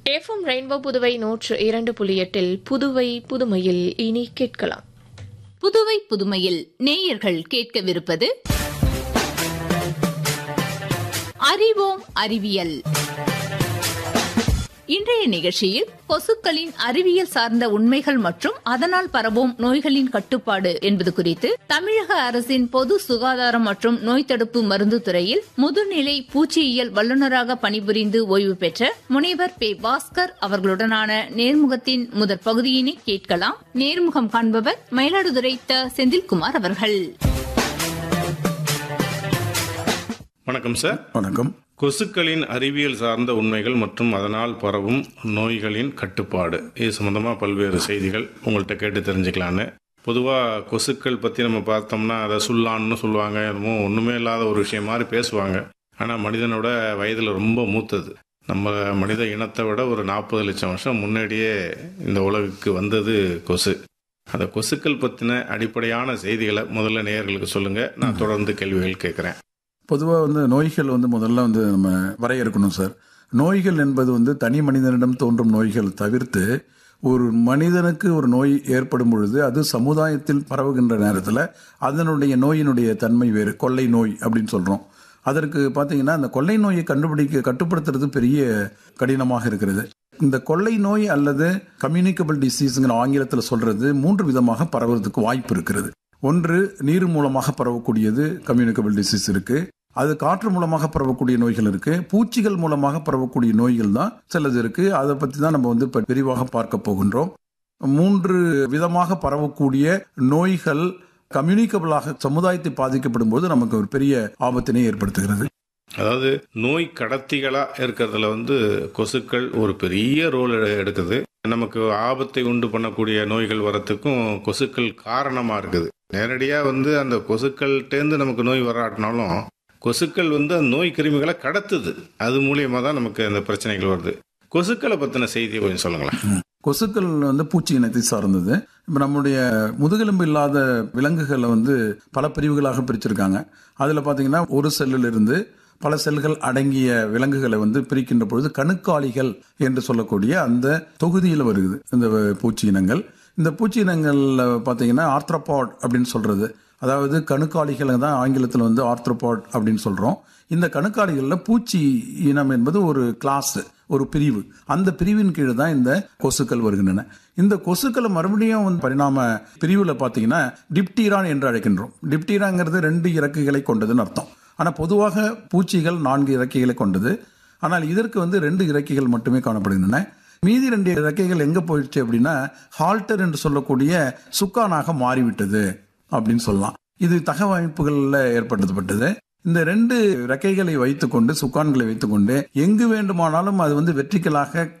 FM rainbow Puduvai நூற்று இரண்டு புள்ளி எட்டில் புதுவை புதுமையில் இனி கேட்கலாம் புதுவை புதுமையில் நேயர்கள் கேட்கவிருப்பது அறிவோம் அறிவியல் இன்றைய நிகழ்ச்சியில் கொசுக்களின் அறிவியல் சார்ந்த உண்மைகள் மற்றும் அதனால் பரவும் நோய்களின் கட்டுப்பாடு என்பது குறித்து தமிழக அரசின் பொது சுகாதாரம் மற்றும் நோய் தடுப்பு மருந்து துறையில் முதுநிலை பூச்சியியல் வல்லுநராக பணிபுரிந்து ஓய்வு பெற்ற முனைவர் பே பாஸ்கர் அவர்களுடனான நேர்முகத்தின் முதற் பகுதியினை கேட்கலாம் நேர்முகம் காண்பவர் மயிலாடுதுறை த செந்தில்குமார் அவர்கள் வணக்கம் சார் வணக்கம் கொசுக்களின் அறிவியல் சார்ந்த உண்மைகள் மற்றும் அதனால் பரவும் நோய்களின் கட்டுப்பாடு இது சம்பந்தமாக பல்வேறு செய்திகள் உங்கள்கிட்ட கேட்டு தெரிஞ்சுக்கலான்னு பொதுவாக கொசுக்கள் பற்றி நம்ம பார்த்தோம்னா அதை சுல்லான்னு சொல்லுவாங்க என்னமோ ஒன்றுமே இல்லாத ஒரு விஷயம் மாதிரி பேசுவாங்க ஆனால் மனிதனோட வயதில் ரொம்ப மூத்தது நம்ம மனித இனத்தை விட ஒரு நாற்பது லட்சம் வருஷம் முன்னாடியே இந்த உலகுக்கு வந்தது கொசு அந்த கொசுக்கள் பற்றின அடிப்படையான செய்திகளை முதல்ல நேயர்களுக்கு சொல்லுங்கள் நான் தொடர்ந்து கேள்விகள் கேட்குறேன் பொதுவாக வந்து நோய்கள் வந்து முதல்ல வந்து நம்ம வரையறுக்கணும் சார் நோய்கள் என்பது வந்து தனி மனிதனிடம் தோன்றும் நோய்கள் தவிர்த்து ஒரு மனிதனுக்கு ஒரு நோய் ஏற்படும் பொழுது அது சமுதாயத்தில் பரவுகின்ற நேரத்தில் அதனுடைய நோயினுடைய தன்மை வேறு கொள்ளை நோய் அப்படின்னு சொல்கிறோம் அதற்கு பார்த்தீங்கன்னா அந்த கொள்ளை நோயை கண்டுபிடிக்க கட்டுப்படுத்துறது பெரிய கடினமாக இருக்கிறது இந்த கொள்ளை நோய் அல்லது கம்யூனிகபிள் டிசீஸுங்கிற ஆங்கிலத்தில் சொல்றது மூன்று விதமாக பரவுறதுக்கு வாய்ப்பு இருக்கிறது ஒன்று நீர் மூலமாக பரவக்கூடியது கம்யூனிகபிள் டிசீஸ் இருக்கு அது காற்று மூலமாக பரவக்கூடிய நோய்கள் இருக்கு பூச்சிகள் மூலமாக பரவக்கூடிய நோய்கள் தான் சிலது இருக்கு அதை பத்தி தான் நம்ம வந்து இப்ப விரிவாக பார்க்க போகின்றோம் மூன்று விதமாக பரவக்கூடிய நோய்கள் கம்யூனிகபிளாக சமுதாயத்தை பாதிக்கப்படும் போது நமக்கு ஒரு பெரிய ஆபத்தினை ஏற்படுத்துகிறது அதாவது நோய் கடத்திகளா இருக்கிறதுல வந்து கொசுக்கள் ஒரு பெரிய ரோல் எடுக்குது நமக்கு ஆபத்தை உண்டு பண்ணக்கூடிய நோய்கள் வரத்துக்கும் கொசுக்கள் காரணமா இருக்குது நேரடியா வந்து அந்த கொசுக்கள்கிட்டேருந்து நமக்கு நோய் வராட்டினாலும் கொசுக்கள் வந்து அந்த நோய் கிருமிகளை கடத்துது அது மூலியமா தான் நமக்கு அந்த பிரச்சனைகள் வருது கொசுக்களை பத்தின செய்தியை கொஞ்சம் சொல்லுங்களேன் கொசுக்கள் வந்து பூச்சி இனத்தை சார்ந்தது இப்போ நம்முடைய முதுகெலும்பு இல்லாத விலங்குகளை வந்து பல பிரிவுகளாக பிரிச்சிருக்காங்க அதில் பார்த்தீங்கன்னா ஒரு செல்லில் இருந்து பல செல்கள் அடங்கிய விலங்குகளை வந்து பிரிக்கின்ற பொழுது கணுக்காளிகள் என்று சொல்லக்கூடிய அந்த தொகுதியில் வருகிறது இந்த பூச்சி இனங்கள் இந்த பூச்சி இனங்கள்ல பார்த்தீங்கன்னா ஆர்த்ரோபாட் அப்படின்னு சொல்றது அதாவது கணுக்காளிகளை தான் ஆங்கிலத்தில் வந்து ஆர்த்ரோபாட் அப்படின்னு சொல்றோம் இந்த கணுக்காளிகளில் பூச்சி இனம் என்பது ஒரு கிளாஸ் ஒரு பிரிவு அந்த பிரிவின் கீழே தான் இந்த கொசுக்கள் வருகின்றன இந்த கொசுக்களை மறுபடியும் வந்து பரிணாம பிரிவில் பார்த்தீங்கன்னா டிப்டீரான் என்று அழைக்கின்றோம் டிப்டீராங்கிறது ரெண்டு இறக்கைகளை கொண்டதுன்னு அர்த்தம் ஆனால் பொதுவாக பூச்சிகள் நான்கு இறக்கைகளை கொண்டது ஆனால் இதற்கு வந்து ரெண்டு இறக்கைகள் மட்டுமே காணப்படுகின்றன மீதி ரெண்டு இறக்கைகள் எங்க போயிடுச்சு அப்படின்னா ஹால்டர் என்று சொல்லக்கூடிய சுக்கானாக மாறிவிட்டது அப்படின்னு சொல்லலாம் இது தகவமைப்புகளில் ஏற்படுத்தப்பட்டது இந்த ரெண்டு ரெக்கைகளை வைத்துக்கொண்டு சுக்கான்களை வைத்துக்கொண்டு எங்கு வேண்டுமானாலும் அது வந்து வெற்றிகளாக